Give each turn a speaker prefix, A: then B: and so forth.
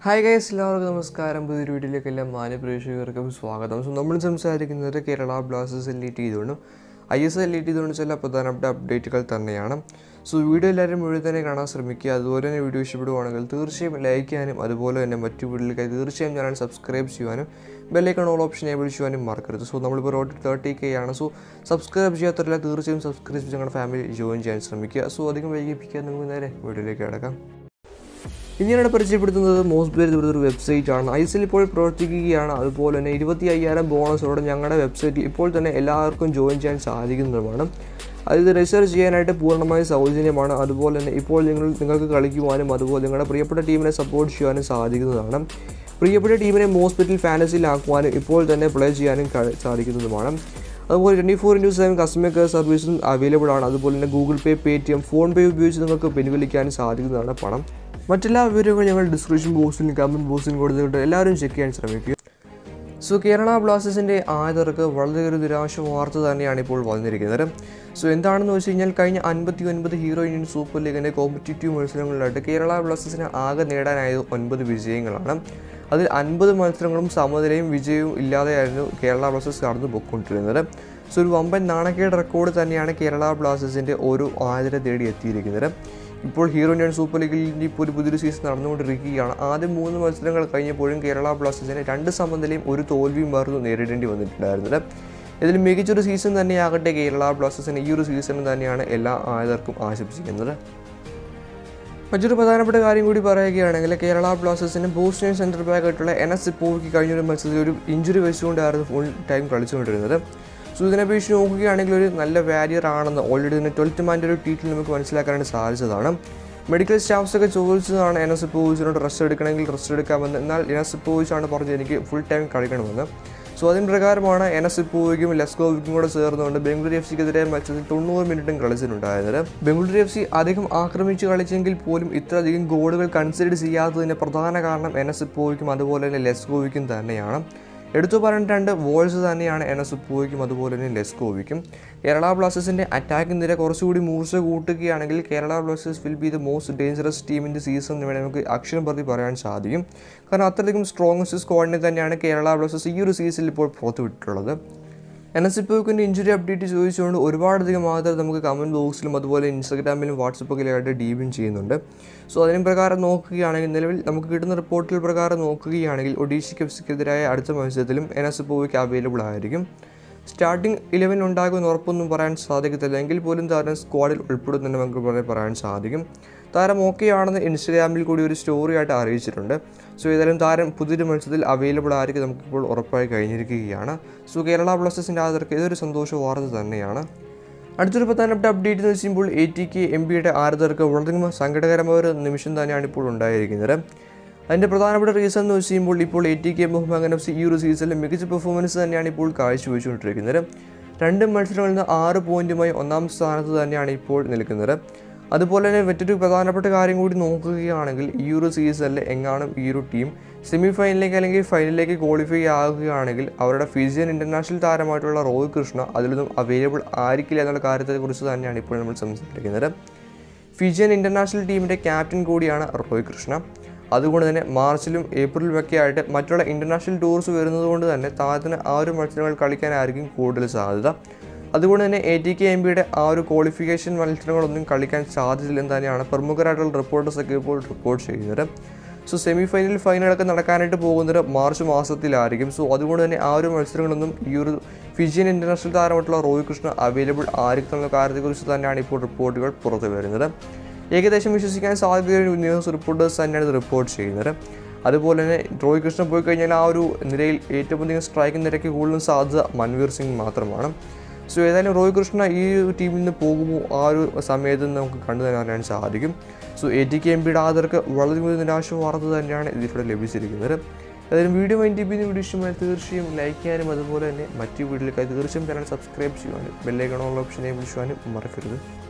A: hi guys എല്ലാവർക്കും നമസ്കാരം പുതിയൊരു വീഡിയോയിലേക്ക് എല്ലാ മാന്യ പ്രേക്ഷകർക്കും സ്വാഗതം സോ നമ്മൾ സംസാരിക്കുന്നത് കേരള ബ്ലാസ്റ്റേഴ്സ് എലീറ്റ് ചെയ്തുകൊണ്ടും ഐ എസ് എൽ എലീറ്റ് ചെയ്തുകൊണ്ട് ചില പ്രധാനപ്പെട്ട അപ്ഡേറ്റുകൾ തന്നെയാണ് സോ വീഡിയോ എല്ലാവരും മുഴുവൻ തന്നെ കാണാൻ ശ്രമിക്കുക അതുപോലെ തന്നെ വീഡിയോ ഇഷ്ടപ്പെടുവാണെങ്കിൽ തീർച്ചയായും ലൈക്ക് ചെയ്യാനും അതുപോലെ തന്നെ മറ്റു വീഡിയോയിലേക്ക് തീർച്ചയായും ചാനൽ സബ്സ്ക്രൈബ് ചെയ്യാനും ബെല്ലൈക്കൺ ഓൾ ഓപ്ഷൻ ഏബിൾ ചെയ്യാനും മറക്കരുത് സോ നമ്മളിപ്പോൾ റോഡ് തേർട്ടി കെ ആണ് സോ സബ്സ്ക്രൈബ് ചെയ്യാത്തവരില്ല തീർച്ചയായും സബ്സ്ക്രൈബ് ചെയ്ത് ഞങ്ങളുടെ ഫാമിലി ജോയിൻ ചെയ്യാൻ ശ്രമിക്കുക സോ അധികം വൈകിപ്പിക്കാൻ നമുക്ക് നേരെ വീഡിയോയിലേക്ക് കിടക്കാം ഇനിയാണ് പരിചയപ്പെടുത്തുന്നത് മോസ്റ്റ് പേര് ഒരു വെബ്സൈറ്റ് ആണ് ഐ എസ് എൽ ഇപ്പോൾ പ്രവർത്തിക്കുകയാണ് അതുപോലെ തന്നെ ഇരുപത്തി അയ്യായിരം ബോണസോടെ ഞങ്ങളുടെ വെബ്സൈറ്റ് ഇപ്പോൾ തന്നെ എല്ലാവർക്കും ജോയിൻ ചെയ്യാൻ സാധിക്കുന്നതുമാണ് അത് റിസർച്ച് ചെയ്യാനായിട്ട് പൂർണ്ണമായും സൗജന്യമാണ് അതുപോലെ തന്നെ ഇപ്പോൾ നിങ്ങൾ നിങ്ങൾക്ക് കളിക്കുവാനും അതുപോലെ നിങ്ങളുടെ പ്രിയപ്പെട്ട ടീമിനെ സപ്പോർട്ട് ചെയ്യാനും സാധിക്കുന്നതാണ് പ്രിയപ്പെട്ട ടീമിനെ മോസ്പിറ്റൽ ഫാനസിയിലാക്കുവാനും ഇപ്പോൾ തന്നെ പ്ലേ ചെയ്യാനും കഴി- സാധിക്കുന്നതുമാണ് അതുപോലെ twenty four into seven customer care സർവീസും അവൈലബിൾ ആണ് അതുപോലെ തന്നെ Google Pay Paytm പേ ഉപയോഗിച്ച് നിങ്ങൾക്ക് പിൻവലിക്കാനും സാധിക്കുന്നതാണ് പണം മറ്റെല്ലാ വിവരങ്ങളും ഞങ്ങൾ ഡിസ്ക്രിപ്ഷൻ ബോക്സിലും കമൻറ്റ് ബോക്സിലും കൊടുത്തിട്ട് എല്ലാവരും ചെക്ക് ചെയ്യാൻ ശ്രമിക്കുക സോ കേരള ബ്ലാസ്റ്റേഴ്സിൻ്റെ ആയതർക്ക് വളരെ ഒരു നിരാശ വാർത്ത തന്നെയാണ് ഇപ്പോൾ വന്നിരിക്കുന്നത് സോ എന്താണെന്ന് വെച്ച് കഴിഞ്ഞാൽ കഴിഞ്ഞ അൻപത്തി ഒൻപത് ഹീറോ ഇന്ത്യൻ സൂപ്പർ ലീഗിൻ്റെ കോമ്പറ്റീറ്റീവ് മത്സരങ്ങളിലായിട്ട് കേരള ബ്ലാസ്റ്റേഴ്സിന് ആകെ നേടാനായത് ഒൻപത് വിജയങ്ങളാണ് അതിൽ അൻപത് മത്സരങ്ങളും സമനിലയും വിജയവും ഇല്ലാതെയായിരുന്നു കേരള ബ്ലാസ്റ്റേഴ്സ് കടന്നു പോയിക്കൊണ്ടിരുന്നത് സോ ഒരു വമ്പൻ നാണക്കേട് റെക്കോർഡ് തന്നെയാണ് കേരള ബ്ലാസ്റ്റേഴ്സിൻ്റെ ഒരു ആതിര തേടി എത്തിയിരിക്കുന്നത് ഇപ്പോൾ ഹീറോ ഇന്ത്യൻ സൂപ്പർ ലീഗിൽ ഇപ്പോൾ ഒരു പുതിയൊരു സീസൺ നടന്നുകൊണ്ടിരിക്കുകയാണ് ആദ്യം മൂന്ന് മത്സരങ്ങൾ കഴിഞ്ഞപ്പോഴും കേരള ബ്ലാസ്റ്റേഴ്സിന് രണ്ട് സമനിലയും ഒരു തോൽവിയും മാറുന്നു നേരിടേണ്ടി വന്നിട്ടുണ്ടായിരുന്നത് ഇതിൽ മികച്ചൊരു സീസൺ തന്നെയാകട്ടെ കേരള ബ്ലാസ്റ്റേഴ്സിന് ഈ ഒരു സീസൺ തന്നെയാണ് എല്ലാ ആയതർക്കും ആശംസിക്കുന്നത് മറ്റൊരു പ്രധാനപ്പെട്ട കാര്യം കൂടി പറയുകയാണെങ്കിൽ കേരള ബ്ലാസ്റ്റേഴ്സിന് ബോസ്റ്റേൺ സെൻറ്റർ ബാക്ക് ആയിട്ടുള്ള എൻ എസ് ഇപ്പോക്ക് കഴിഞ്ഞൊരു മത്സരത്തിൽ ഒരു ഇഞ്ചുറി വെച്ചുകൊണ്ടായിരുന്നു ഫുൾ ടൈം കളിച്ചുകൊണ്ടിരുന്നത് സോ ഇതിനെ അപേക്ഷിച്ച് നോക്കുകയാണെങ്കിൽ ഒരു നല്ല വാരിയർ ആണെന്ന് ഓൾറെഡി തന്നെ ട്വൽത്ത് മാൻ്റെ ഒരു ടീറ്റിൽ നമുക്ക് മനസ്സിലാക്കാനായിട്ട് സാധിച്ചതാണ് മെഡിക്കൽ സ്റ്റാഫ്സ് ഒക്കെ ചോദിച്ചതാണ് എൻ എസ് ഇപ്പോവിച്ചിനോട് റെസ്റ്റ് എടുക്കണമെങ്കിൽ റെസ്റ്റ് എടുക്കാമെന്ന് എന്നാൽ എൻ എസ് ഇപ്പോവിച്ചാണ് പറഞ്ഞത് എനിക്ക് ഫുൾ ടൈം കളിക്കണമെന്ന് സോ അതിന് പ്രകാരമാണ് എൻ എസ് ഇപ്പോവിക്കും ലെസ്കോവിക്കും കൂടെ ചേർന്നുകൊണ്ട് ബംഗളൂരു എഫ് സിക്കെതിരെ മത്സരത്തിൽ തൊണ്ണൂറ് മിനിറ്റും കളിച്ചിട്ടുണ്ടായിരുന്നത് ബംഗളൂരു എഫ് സി അധികം ആക്രമിച്ച് കളിച്ചെങ്കിൽ പോലും ഇത്രയധികം ഗോളുകൾ കൺസിഡർ ചെയ്യാത്തതിന് പ്രധാന കാരണം എൻ എസ് ഇപ്പോവിക്കും അതുപോലെ തന്നെ ലെസ്കോവിക്കും തന്നെയാണ് എടുത്തു പറയേണ്ട രണ്ട് വോൾസ് തന്നെയാണ് എൻ എസ് ഉപ്പോയ്ക്കും അതുപോലെ തന്നെ ലെസ്കോവിക്കും കേരള ബ്ലാസ്റ്റേഴ്സിൻ്റെ അറ്റാക്കിംഗ് നിര കുറച്ചുകൂടി മൂർച്ച കൂട്ടുകയാണെങ്കിൽ Kerala Blasters will be the most dangerous team in the season എന്ന് വേണമെങ്കിൽ നമുക്ക് അക്ഷരം പ്രതി പറയാൻ സാധിക്കും കാരണം അത്രയധികം സ്ട്രോങ്സ്റ്റ് സ്ക്വാഡിനെ തന്നെയാണ് കേരള ബ്ലാസ്റ്റേഴ്സ് ഈ ഒരു സീസണിൽ ഇപ്പോൾ പുറത്തുവിട്ടിട്ടുള്ളത് എൻ എസ് ഇപ്പോക്കിൻ്റെ ഇഞ്ചുറി അപ്ഡേറ്റ് ചോദിച്ചുകൊണ്ട് ഒരുപാടധികം ആൾക്കാർ നമുക്ക് കമൻറ്റ് ബോക്സിലും അതുപോലെ ഇൻസ്റ്റാഗ്രാമിലും വാട്സപ്പൊക്കെയായിട്ട് ഡീപിൻ ചെയ്യുന്നുണ്ട് സോ അതിന് പ്രകാരം നോക്കുകയാണെങ്കിൽ നിലവിൽ നമുക്ക് കിട്ടുന്ന റിപ്പോർട്ടുകൾ പ്രകാരം നോക്കുകയാണെങ്കിൽ ഒഡീഷയ്ക്ക് എഫ് സിക്കെതിരായ അടുത്ത മത്സരത്തിലും എൻ എസ് ഇപ്പോക്ക് അവൈലബിൾ ആയിരിക്കും സ്റ്റാർട്ടിംഗ് ഇലവൻ ഉണ്ടാകുമെന്ന് ഉറപ്പൊന്നും പറയാൻ സാധിക്കത്തില്ല എങ്കിൽ പോലും താരം സ്ക്വാഡിൽ ഉൾപ്പെടുന്നുണ്ട് നമുക്ക് പറയാൻ പറയാൻ സാധിക്കും താരം ഓക്കെ ആണെന്ന് ഇൻസ്റ്റഗ്രാമിൽ കൂടി ഒരു സ്റ്റോറി ആയിട്ട് അറിയിച്ചിട്ടുണ്ട് സോ ഏതായാലും താരം പുതിയൊരു മത്സരത്തിൽ അവൈലബിൾ ആയിരിക്കും നമുക്കിപ്പോൾ ഉറപ്പായി കഴിഞ്ഞിരിക്കുകയാണ് സോ കേരള ബ്ലാസ്റ്റേഴ്സിൻ്റെ ആദർക്ക് ഇതൊരു സന്തോഷ വാർത്ത തന്നെയാണ് അടുത്തൊരു പ്രധാനപ്പെട്ട അപ്ഡേറ്റ് എന്ന് വെച്ചുമ്പോൾ എ ടി കെ എം പിയുടെ ആരാധകർക്ക് വളരെയധികം സങ്കടകരമായ ഒരു നിമിഷം തന്നെയാണ് ഇപ്പോൾ ഉണ്ടായിരിക്കുന്നത് അതിൻ്റെ പ്രധാനപ്പെട്ട റീസൺ എന്ന് വെച്ച് കഴിയുമ്പോൾ ഇപ്പോൾ A T K Muhammad F C ഈ ഒരു സീസണിൽ മികച്ച പെർഫോമൻസ് തന്നെയാണ് ഇപ്പോൾ കാഴ്ചവെച്ചുകൊണ്ടിരിക്കുന്നത് രണ്ട് മത്സരങ്ങളിൽ നിന്ന് ആറ് പോയിന്റുമായി ഒന്നാം സ്ഥാനത്ത് തന്നെയാണ് ഇപ്പോൾ നിൽക്കുന്നത് അതുപോലെ തന്നെ മറ്റൊരു പ്രധാനപ്പെട്ട കാര്യം കൂടി നോക്കുകയാണെങ്കിൽ ഈ ഒരു സീസണിൽ എങ്ങാനും ഈ ഒരു ടീം സെമി ഫൈനലിലേക്ക് അല്ലെങ്കിൽ ഫൈനലിലേക്ക് ക്വാളിഫൈ ആകുകയാണെങ്കിൽ അവരുടെ ഫിജിയൻ ഇൻ്റർനാഷണൽ താരമായിട്ടുള്ള റോയ് കൃഷ്ണ അതിലൊന്നും അവൈലബിൾ ആയിരിക്കില്ല എന്നുള്ള കാര്യത്തെക്കുറിച്ച് തന്നെയാണ് ഇപ്പോൾ നമ്മൾ സംസാരിക്കുന്നത് ഫിജിയൻ ഇൻ്റർനാഷണൽ ടീമിൻ്റെ ക്യാപ്റ്റൻ കൂടിയാണ് റോയ് കൃഷ്ണ അതുകൊണ്ട് തന്നെ മാർച്ചിലും ഏപ്രിലും ഒക്കെ ആയിട്ട് മറ്റുള്ള ഇൻ്റർനാഷണൽ ടൂർസ് വരുന്നത് കൊണ്ട് തന്നെ താരത്തിന് ആ ഒരു മത്സരങ്ങൾ കളിക്കാനായിരിക്കും കൂടുതൽ സാധ്യത അതുകൊണ്ട് തന്നെ എ ടി കെ എം പിയുടെ ആ ഒരു ക്വാളിഫിക്കേഷൻ മത്സരങ്ങളൊന്നും കളിക്കാൻ സാധ്യതയില്ലെന്ന് തന്നെയാണ് പ്രമുഖരായിട്ടുള്ള റിപ്പോർട്ടേഴ്സ് ഒക്കെ ഇപ്പോൾ റിപ്പോർട്ട് ചെയ്യുന്നത് സോ സെമി ഫൈനൽ ഫൈനലൊക്കെ നടക്കാനായിട്ട് പോകുന്നത് മാർച്ച് മാസത്തിലായിരിക്കും സോ അതുകൊണ്ട് തന്നെ ആ ഒരു മത്സരങ്ങളൊന്നും ഈ ഒരു ഫിജിയൻ ഇൻ്റർനാഷണൽ താരമായിട്ടുള്ള റോയ് കൃഷ്ണ അവൈലബിൾ ആയിരിക്കും എന്നുള്ള കാര്യത്തെക്കുറിച്ച് തന്നെയാണ് ഇപ്പോൾ റിപ്പോർട്ടുകൾ പുറത്തു വരുന്നത് ഏകദേശം വിശ്വസിക്കാൻ സാധ്യതയുള്ള ന്യൂസ് റിപ്പോർട്ടേഴ്സ് തന്നെയാണ് ഇത് റിപ്പോർട്ട് ചെയ്യുന്നത് അതുപോലെ തന്നെ റോയ് കൃഷ്ണ പോയി കഴിഞ്ഞാൽ ആ ഒരു നിരയിൽ ഏറ്റവും അധികം സ്ട്രൈക്കിംഗ് നിരക്ക് കൂടുതലും സാധ്യത മൻവീർ സിംഗ് മാത്രമാണ് സോ ഏതായാലും റോയ് കൃഷ്ണ ഈ ഒരു ടീമിൽ നിന്ന് പോകുമോ ആ ഒരു സമയത്ത് നമുക്ക് കണ്ടു തന്നെ അറിയാൻ സാധിക്കും so A T K M പിയുടെ ആദർക്ക് വളരെ കൂടുതൽ നിരാശ വാർത്ത തന്നെയാണ് ഇതിലൂടെ ലഭിച്ചിരിക്കുന്നത് ഏതായാലും വീഡിയോ മൈൻഡ് ബി വീഡിയോ ഇഷ്ടമായി തീർച്ചയായും ലൈക്ക് ചെയ്യാനും അതുപോലെ തന്നെ മറ്റു വീഡിയോയിലേക്കായി തീർച്ചയായും ചാനൽ സബ്സ്ക്രൈബ് ചെയ്യുവാനും ബെല്ലൈക്കണുള്ള ഓപ്ഷനെ വിളിക്കുവാനും മറക്കരുത്